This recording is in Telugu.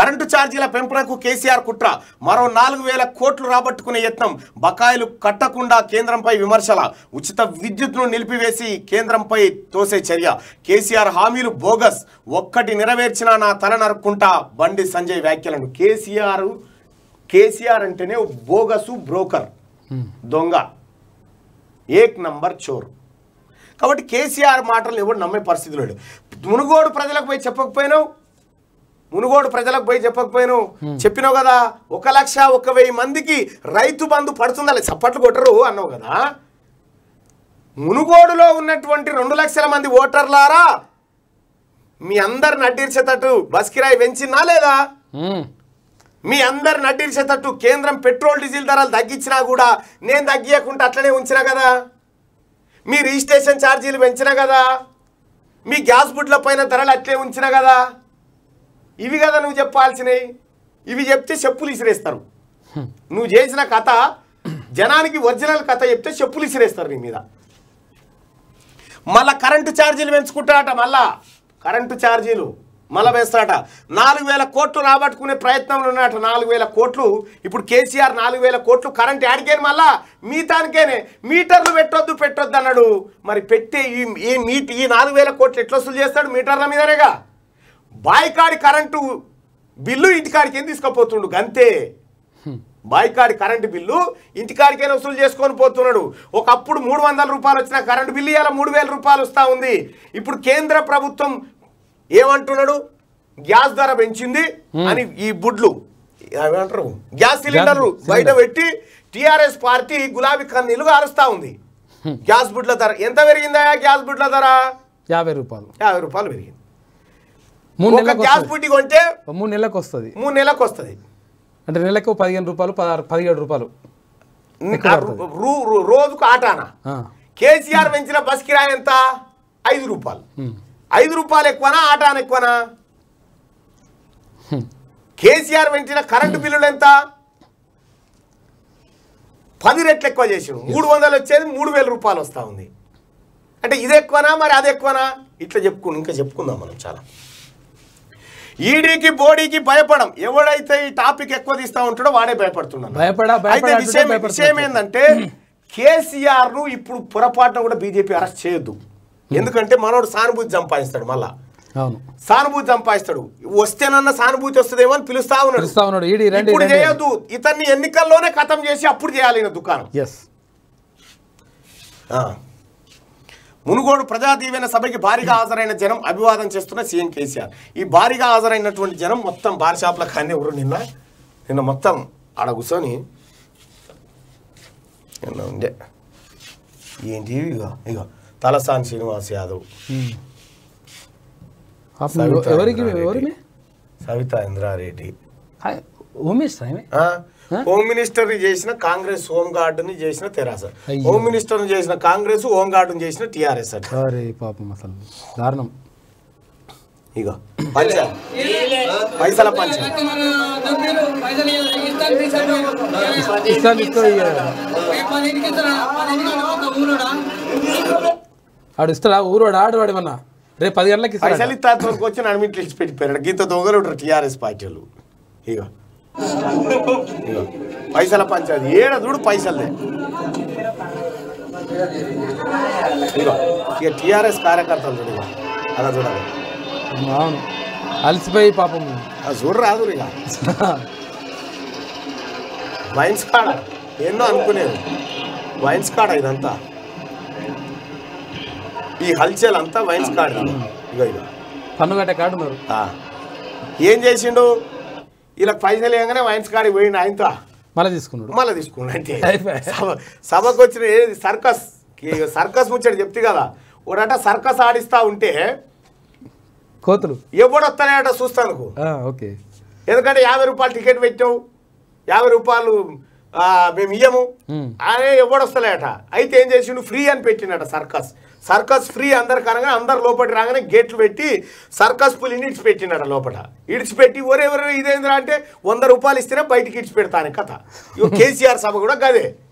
కరెంటు ఛార్జీల పెంపునకు కేసీఆర్ కుట్ర మరో నాలుగు వేల కోట్లు రాబట్టుకునే యత్నం బకాయిలు కట్టకుండా కేంద్రంపై విమర్శల ఉచిత విద్యుత్ను నిలిపివేసి కేంద్రంపై తోసే చర్య కేసీఆర్ హామీలు బోగస్ ఒక్కటి నెరవేర్చినా నా తల నరుక్కుంటా బండి సంజయ్ వ్యాఖ్యలను కేసీఆర్ కేసీఆర్ అంటేనే బోగసు బ్రోకర్ దొంగ ఏక్ నంబర్ చోర్ కాబట్టి కేసీఆర్ మాటలు ఎవరు నమ్మే పరిస్థితి లేడు మునుగోడు ప్రజలకు పోయి చెప్పకపోయినావు మునుగోడు ప్రజలకు పోయి చెప్పకపోయాను చెప్పినావు కదా ఒక లక్ష ఒక వెయ్యి మందికి రైతు బంధు పడుతుందా చప్పట్లు కొట్టరు అన్నావు కదా మునుగోడులో ఉన్నటువంటి రెండు లక్షల మంది ఓటర్లారా మీ అందరు నడ్డిర్చేటట్టు బస్ కిరాయి పెంచినా లేదా ఉమ్. మీ అందరు నడ్డిర్చేటట్టు కేంద్రం పెట్రోల్ డీజిల్ ధరలు తగ్గించినా కూడా నేను తగ్గియకుండా అట్లనే ఉంచినా కదా మీ రిజిస్ట్రేషన్ ఛార్జీలు పెంచినా కదా మీ గ్యాస్ బుడ్ల పైన ధరలు అట్లే ఉంచినా కదా ఇవి కదా నువ్వు చెప్పాల్సినవి ఇవి చెప్తే చెప్పులు ఇసిరేస్తారు నువ్వు చేసిన కథ జనానికి ఒరిజినల్ కథ చెప్తే చెప్పులు ఇసిరేస్తారు నీ మీద మళ్ళా కరెంటు ఛార్జీలు పెంచుకుంటాడట మళ్ళా కరెంటు ఛార్జీలు మళ్ళా వేస్తాడట నాలుగు వేల కోట్లు రాబట్టుకునే ప్రయత్నంలో ఉన్నట నాలుగు వేల కోట్లు ఇప్పుడు కేసీఆర్ నాలుగు వేల కోట్లు కరెంట్ యాడికేని మళ్ళా మీతానికేనే మీటర్లు పెట్టొద్దు పెట్టొద్దు అన్నాడు మరి పెట్టే ఈ ఈ మీట్ ఈ నాలుగు వేల కోట్లు ఎట్లా వసూలు చేస్తాడు మీటర్ల మీదనేగా బాయికాడి కరెంటు బిల్లు ఇంటికాడికి ఏం తీసుకుపోతుండు గంతే బాయికాడి కరెంటు బిల్లు ఇంటికాడికైనా వసూలు చేసుకొని పోతున్నాడు ఒకప్పుడు మూడు వందల రూపాయలు వచ్చిన కరెంటు బిల్లు ఇవాళ మూడు వేల రూపాయలు వస్తూ ఉంది ఇప్పుడు కేంద్ర ప్రభుత్వం ఏమంటున్నాడు గ్యాస్ ధర పెంచింది అని ఈ బుడ్లు ఏమంటారు గ్యాస్ సిలిండర్లు గ్యాస్ బయట పెట్టి టిఆర్ఎస్ పార్టీ గులాబీ కన్నీలు కారుస్తా ఉంది గ్యాస్ బుడ్ల ధర ఎంత పెరిగిందా గ్యాస్ బుడ్ల ధర యాభై రూపాయలు యాభై రూపాయలు పెరిగింది మూడు ఒక నెలలకు గ్యాస్ వస్తుంది బుడ్డి కొంటే మూడు నెలలకు వస్తుంది మూడు నెలలకు వస్తుంది అంటే నెలకు పదిహేను రూపాయలు పదహారు పదిహేడు రూపాయలు ఎక్కువ ఆ పడుతుంది. రూ- రూ- రోజుకు ఆటానా ఆ. కేసీఆర్ పెంచిన బస్ కిరాయి ఎంత ఐదు రూపాయలు ఉమ్. ఐదు రూపాయలు ఎక్కువనా ఆటాన ఎక్కువనా కేసీఆర్ పెంచిన కరెంటు బిల్లులు ఎంత పది రెట్లు ఎక్కువ చేసిండు మూడు వందలు వచ్చేది మూడు వేల రూపాయలు వస్తూ ఉంది అంటే ఇది ఎక్కువనా మరి అది ఎక్కువనా ఇట్లా చెప్పుకుని ఇంకా చెప్పుకుందాం మనం చాలా ఈడీకి బోడీకి భయపడం ఎవడైతే ఈ టాపిక్ ఎక్కువ తీస్తా ఉంటాడో వాడే భయపడుతున్నాడు భయపడా భయపడా అయితే అంటుంటే విషయం భయపడుతున్నారు. విషయం ఏంటంటే కేసీఆర్ ను ఇప్పుడు పొరపాటున కూడా బీజేపీ అరెస్ట్ చేయొద్దు ఎందుకంటే మనోడు సానుభూతి సంపాదిస్తాడు మళ్ళా అవును సానుభూతి సంపాదిస్తాడు వస్తేనన్న సానుభూతి వస్తుందేమో అని పిలుస్తా ఉన్నాడు పిలుస్తా ఉన్నాడు ఈడీ రండి ఇప్పుడు రండి చేయొద్దు ఇతన్ని ఎన్నికల్లోనే ఖతం చేసి అప్పుడు చేయాలి ఈయన దుకాణం ఎస్ ఆ. మునుగోడు ప్రజా దీవెన సభకి భారీగా హాజరైన జనం అభివాదం చేస్తున్న సీఎం కేసీఆర్ ఈ భారీగా హాజరైనటువంటి జనం మొత్తం బార్ షాప్ల కానీ ఎవరు నిన్న నిన్న మొత్తం ఆడ కూర్చొని నిన్న ఉండే ఏంటి ఇగో ఇగో తలసాని శ్రీనివాస్ యాదవ్ సవితా ఎవరికి ఇంద్రారెడ్డి, ఎవరిని సవితా ఇంద్రారెడ్డి హాయ్, ఉమేష్ సాయమే ఆ? హోమ్ మినిస్టర్ చేసిన కాంగ్రెస్ హోమ్ గార్డుని చేసిన తెరాస అయ్యో. హోమ్ మినిస్టర్ చేసిన కాంగ్రెస్ హోమ్ గార్డుని చేసిన టిఆర్ఎస్ అట అరే పాపం అసలు దారుణం ఇక పంచ పైసల పంచ ఇస్తాను ఇస్తా ఆడు ఇస్తాడా ఊరోడు ఆడు వాడు ఏమన్నా రేపు పది గంటలకి పైసలు ఇస్తాడు ఇస్తా వరకు వచ్చి అడ్మిట్లు ఇచ్చి పెట్టిపోయారు గీత దొంగలు ఉంటారు టిఆర్ఎస్ పార్టీ వాళ్ళు ఇక ఇగో పైసల పంచాది ఏడ చూడు పైసలదే ఇగో ఇక టిఆర్ఎస్ కార్యకర్తలు చూడు ఇక అలా చూడాలి అవును అలసిపోయి పాపం అది చూడు రాదు ఇక వైన్స్ కాడ ఎన్నో అనుకునేది వైన్స్ కాడ ఇదంతా ఈ హల్చల్ అంతా వైన్స్ కాడ ఇగో ఇగో పన్ను కట్టే కాడు ఉన్నారు ఆ. ఏం చేసిండు ఇలా పైసలు వేయగానే వైన్స్ కాడికి పోయిండు ఆయనతో మళ్ళీ తీసుకున్నాడు మళ్ళీ తీసుకున్నాడు అంటే అయిపోయా. సభ సభకు వచ్చిన ఏది సర్కస్ ఈ సర్కస్ ముచ్చట చెప్తే కదా ఒకట సర్కస్ ఆడిస్తా ఉంటే కోతులు ఎవడు వస్తానేట చూస్తాను ఆ, ఓకే ఎందుకంటే యాభై రూపాయలు టికెట్ పెట్టావు యాభై రూపాయలు ఆ, మేము ఇయ్యము ఉమ్. అనే ఎవడు వస్తలేట అయితే ఏం చేసిండు ఫ్రీ అని పెట్టినట సర్కస్ సర్కస్ ఫ్రీ అందరికి అనగా అందరు లోపలి రాగానే గేట్లు పెట్టి సర్కస్ పులిని ఇడిచిపెట్టినట లోపల ఇడిచిపెట్టి ఒరే ఒరే ఇదేంద్రా అంటే వంద రూపాయలు ఇస్తేనే బయటికి ఇడిచిపెడతాను కథ ఇగో కేసీఆర్ సభ కూడా గదే